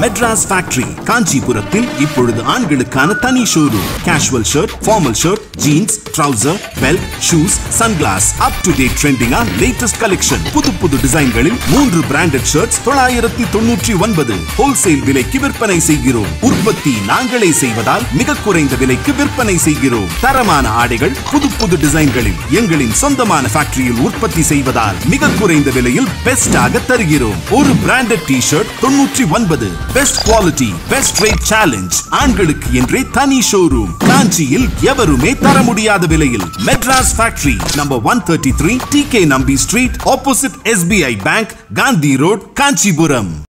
Madras factory காஞ்சிபுரத்தில் இப்பொழுது ஆண்களுக்கான தனி showroom casual shirt formal shirt jeans trouser belt shoes sunglass up to date ட்ரெண்டிங்கா லேட்டஸ்ட் கலெக்ஷன் புது புது டிசைன்களில் மூன்று பிராண்டட் ஷர்ட்ஸ் தொள்ளாயிரத்தி தொண்ணூற்றி ஒன்பது ஹோல்சேல் விலைக்கு விற்பனை செய்கிறோம் உற்பத்தி நாங்களே செய்வதால் மிக குறைந்த விலைக்கு விற்பனை செய்கிறோம் தரமான ஆடைகள் புது புது டிசைன்களில் எங்களின் சொந்தமான ஃபேக்டரியில் உற்பத்தி செய்வதால் மிக குறைந்த விலையில் பெஸ்டாக தருகிறோம் ஒரு பிராண்டட் டி ஷர்ட் தொண்ணூற்றி ஒன்பது best quality best rate challenge ஆண்களுக்கு என்றே தனி ஷோரூம் காஞ்சியில் எவருமே தர முடியாத விலையில் Madras factory number one thirty three T K Nambi street opposite SBI bank Gandhi road Kanchipuram